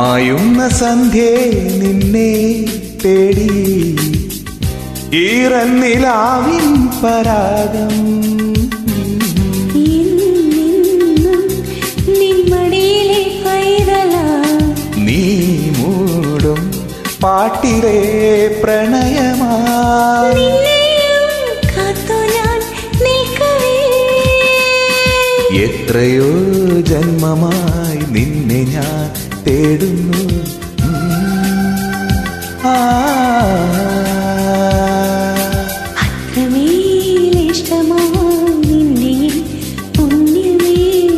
മായുന്ന സന്ധ്യേ നിന്നെ തേടി ഈറന്നിലാവിൻ പരാഗം എന്നെന്നും നിന്മടിയിലെ പൈതലാ നീ മൂടും പാട്ടിലെ പ്രണയമാ നിന്നെയും കാത്തു ഞാൻ നിൽക്കവേ എത്രയോ ജന്മമായി നിന്നെ ഞാൻ തേടുന്നു ഉം. ആ അത്രമേലിഷ്ടമായി നിന്നെ പുണ്യമേ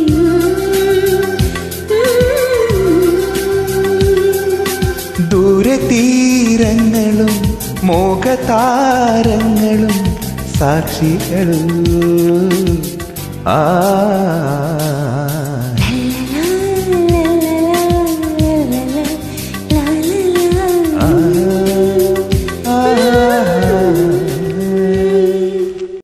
ദൂരെ തീരങ്ങളും മോഹതാരങ്ങളും സാക്ഷികൾ ആ